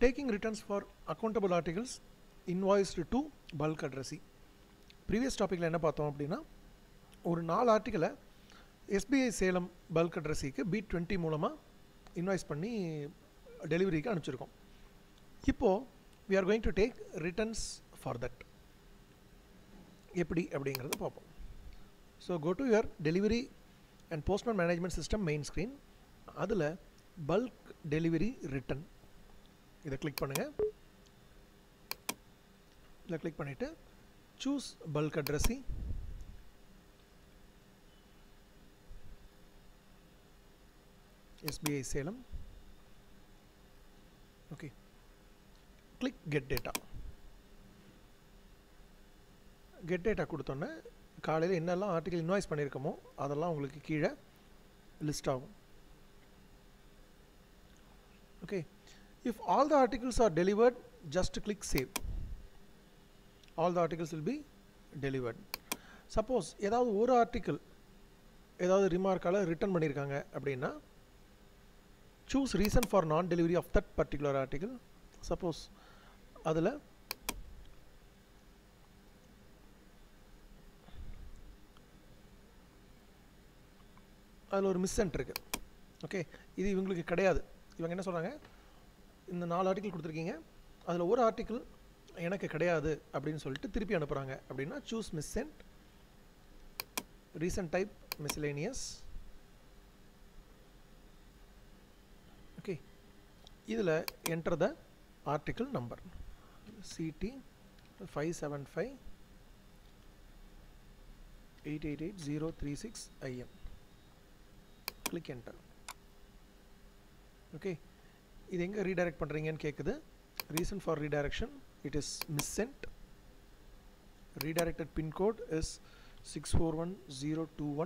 taking returns for accountable articles invoiced to bulk addressee previous டாப்பிக்கில் என்ன பார்த்தோம் அப்படின்னா ஒரு நாலு ஆர்டிக்கலை எஸ்பிஐ சேலம் பல்க் அட்ரஸிக்கு பி டுவெண்ட்டி மூலமாக இன்வாய்ஸ் பண்ணி டெலிவரிக்கு அனுப்பிச்சிருக்கோம் இப்போது we are going to take returns for that எப்படி அப்படிங்கிறத பார்ப்போம் so go to your delivery and postman management system main screen அதில் பல்க் டெலிவரி ரிட்டன் இதை கிளிக் பண்ணுங்கள் இதில் கிளிக் பண்ணிவிட்டு choose bulk addressee SBI Salem okay click get data get data கொடுத்தோன்னே காலையில் என்னெல்லாம் ஆர்டிகல் இன்வாய்ஸ் பண்ணியிருக்கோமோ அதெல்லாம் உங்களுக்கு கீழே லிஸ்ட் ஆகும் okay if all the articles are delivered just click save all the articles will be delivered suppose ஏதாவது ஒரு ஆர்டிக்கிள் ஏதாவது ரிமார்க்கால் ரிட்டர்ன் பண்ணியிருக்காங்க அப்படின்னா choose reason for non delivery of that particular article suppose அதில் அதில் ஒரு மிஸ்சென்ட் இருக்குது ஓகே இது இவங்களுக்கு கிடையாது இவங்க என்ன சொல்கிறாங்க இந்த நாலு ஆர்டிக்கிள் கொடுத்துருக்கீங்க அதில் ஒரு ஆர்டிக்கிள் எனக்கு கிடையாது அப்படின்னு சொல்லிட்டு திருப்பி அனுப்புகிறாங்க அப்படின்னா choose missent reason type miscellaneous okay இதில் enter the article number CD five seven five eight eight eight zero three six IN click enter okay இது எங்கே ரீடைரக்ட் பண்ணுறீங்கன்னு கேட்குது reason for redirection it is missent redirected pin code is 641021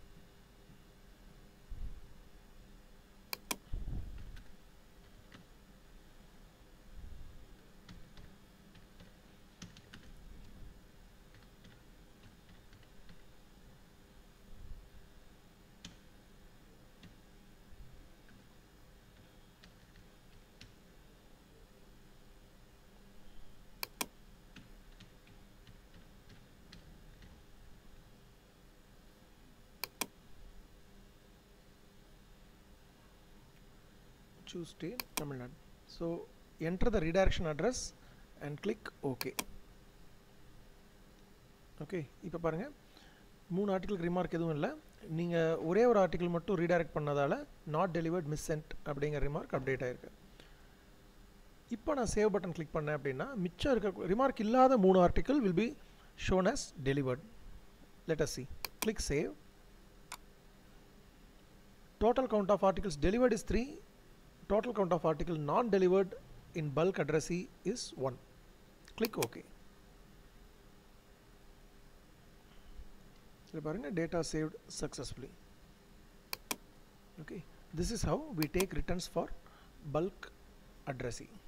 choose state Tamil Nadu. So enter the redirection address and click OK. Okay இப்போ பாருங்கள் மூணு ஆர்டிக்கலுக்கு remark எதுவும் இல்லை நீங்கள் ஒரே ஒரு ஆர்டிக்கல் மட்டும் ரீடைரக்ட் பண்ணதால் நாட் டெலிவர்ட் மிஸ் சென்ட் அப்படிங்கிற ரிமார்க் அப்டேட் ஆகிருக்கு இப்போ நான் சேவ் பட்டன் கிளிக் பண்ணேன் அப்படின்னா மிச்சம் இருக்க ரிமார்க் இல்லாத மூணு article will be shown as delivered let us see click save total count of articles delivered is 3 total count of article non delivered in bulk addressee is 1 click ok இதில் பாருங்கள் data saved successfully okay this is how we take returns for bulk addressee